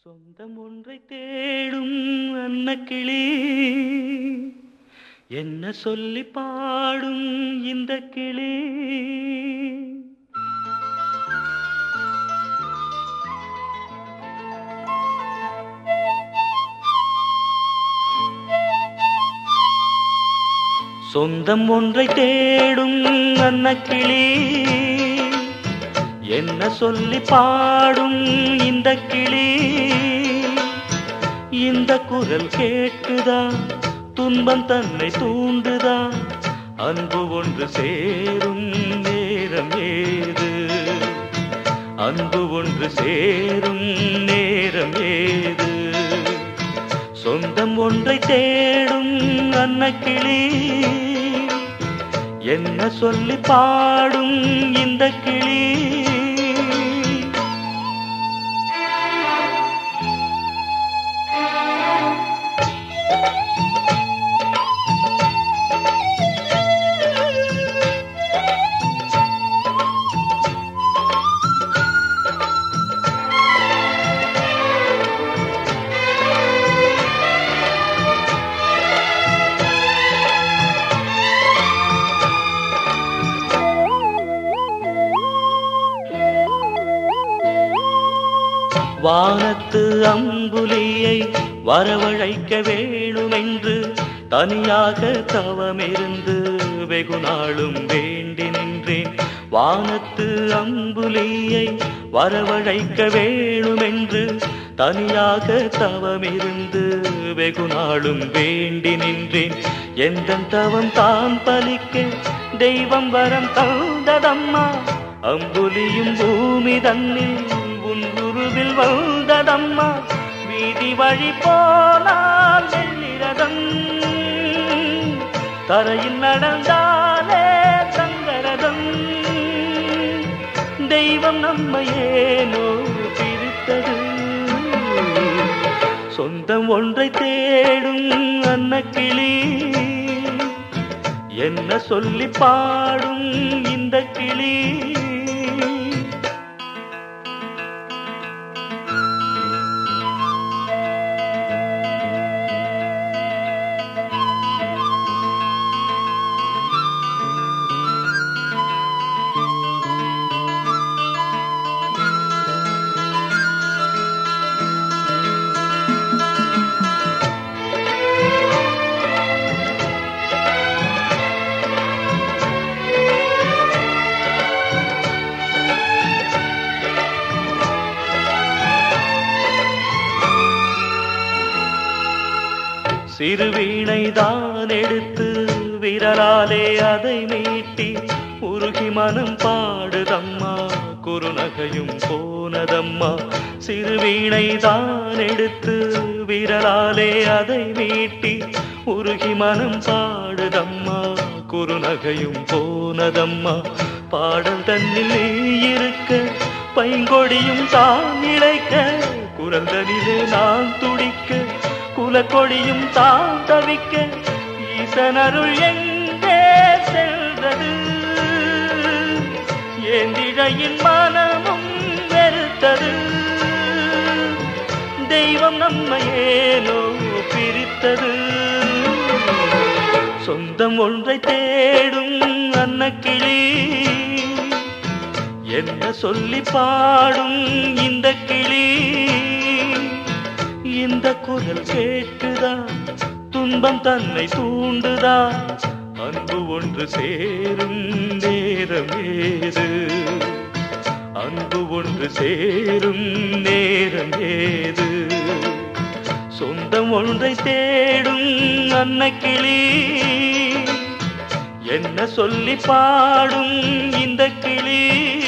சொந்தம் ஒன்றை தேடும் அன்னக்கிளி என்ன சொல்லி பாடும் இந்த கிளி சொந்தம் ஒன்றை தேடும் அன்னக்கிளி என்ன சொல்லி பாடும் இந்த கிளி இந்த குரல் கேட்குதா துன்பம் தன்னை தூண்டுதா அன்பு ஒன்று சேரும் நேரம் ஏது அன்பு ஒன்று சேரும் நேரம் ஏது சொந்தம் ஒன்றை தேடும் அன்னக்கிளி என்ன சொல்லி பாடும் இந்த கிளி வானத்து அம்புலியை வரவழைக்க வேணுமென்று தனியாக தவமிருந்து வெகு நாளும் வேண்டி நின்றேன் வானத்து அம்புலியை வரவழைக்க வேணுமென்று தனியாக தவமிருந்து வெகு நாளும் வேண்டி நின்றேன் எந்த தவம் தான் பலிக்க தெய்வம் வரம் தந்ததம்மா அம்புலியும் பூமி தன்னில் உன் குருவில் வந்ததம்மா வீதி வழி போனால் வெள்ளிரதம் தரையில் நடந்தாலே சங்கரதம் தெய்வம் நம்மை ஏனோ பிரித்தது சொந்தம் ஒன்றை தேடும் அன்னக்கிளி என்ன சொல்லி பாடும் இந்த கிளி சிறுவீணை தான் எடுத்து விரலாலே அதை மீட்டி உருகி மனம் பாடுதம்மா குறுநகையும் போனதம்மா சிறுவீணை தான் எடுத்து விரலாலே அதை மீட்டி உருகி மனம் பாடுதம்மா குறுநகையும் போனதம்மா பாடல் தன்னில் நீ இருக்க பைங்கொடியும் தான் இழைக்க குரல் தனிலே நான் துடிக்க குலக்கொடியும் தான் தவிக்க ஈசனருள் எங்கே செல்றது ஏந்திழையின் மனமும் வெறுத்தது தெய்வம் நம்மை ஏனோ பிரித்தது சொந்தம் ஒன்றை தேடும் அன்னக்கிளி என்ன சொல்லி பாடும் இந்த கிளி இந்த குரல் கேட்குதா துன்பம் தன்னை தூண்டுதா அன்பு ஒன்று சேரும் நேரம் ஏது அன்பு ஒன்று சேரும் நேரம் ஏது சொந்தம் ஒன்றை தேடும் அன்னக்கிளி என்ன சொல்லி பாடும் இந்த கிளி